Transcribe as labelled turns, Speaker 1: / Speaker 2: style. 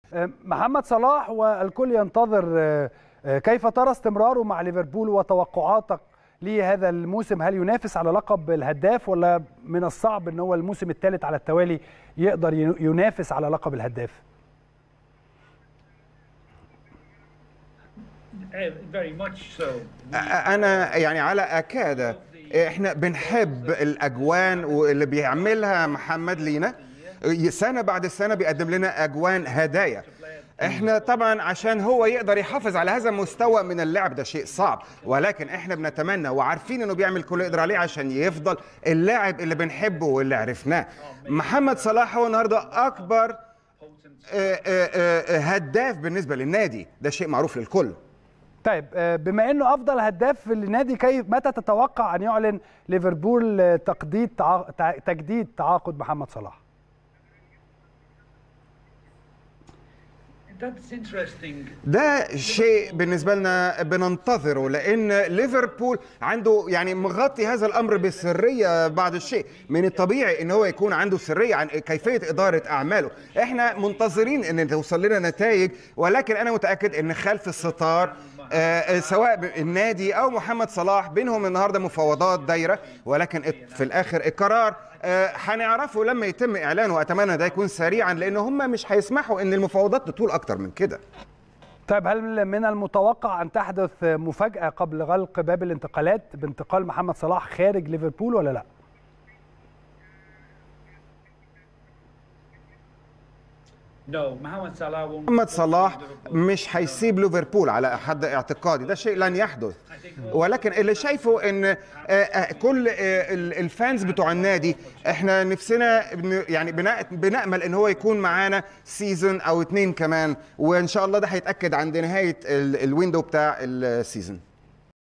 Speaker 1: محمد صلاح والكل ينتظر كيف ترى استمراره مع ليفربول وتوقعاتك لهذا الموسم هل ينافس على لقب الهداف ولا من الصعب ان هو الموسم الثالث على التوالي يقدر ينافس على لقب الهداف
Speaker 2: انا يعني على اكاد احنا بنحب الاجوان واللي بيعملها محمد لينا سنه بعد سنه بيقدم لنا اجوان هدايا احنا طبعا عشان هو يقدر يحافظ على هذا المستوى من اللعب ده شيء صعب ولكن احنا بنتمنى وعارفين انه بيعمل كل يقدر عليه عشان يفضل اللاعب اللي بنحبه واللي عرفناه محمد صلاح هو النهارده اكبر هداف بالنسبه للنادي ده شيء معروف للكل
Speaker 1: طيب بما انه افضل هداف في النادي كيف متى تتوقع ان يعلن ليفربول تقديد تجديد تعاقد محمد صلاح
Speaker 2: ده شيء بالنسبه لنا بننتظره لان ليفربول عنده يعني مغطي هذا الامر بسريه بعض الشيء من الطبيعي ان هو يكون عنده سريه عن كيفيه اداره اعماله احنا منتظرين ان توصل لنا نتائج ولكن انا متاكد ان خلف الستار آه سواء النادي او محمد صلاح بينهم النهارده مفاوضات دايره ولكن في الاخر القرار هنعرفه آه لما يتم اعلانه واتمنى ده يكون سريعا لان هم مش هيسمحوا ان المفاوضات تطول اكتر من كده
Speaker 1: طيب هل من المتوقع ان تحدث مفاجاه قبل غلق باب الانتقالات بانتقال محمد صلاح خارج ليفربول ولا لا
Speaker 2: محمد صلاح مش هيسيب ليفربول على حد اعتقادي ده شيء لن يحدث ولكن اللي شايفه ان كل الفانز بتوع النادي احنا نفسنا يعني بنامل ان هو يكون معانا سيزون او اتنين كمان وان شاء الله ده هيتاكد عند نهايه الويندو بتاع السيزون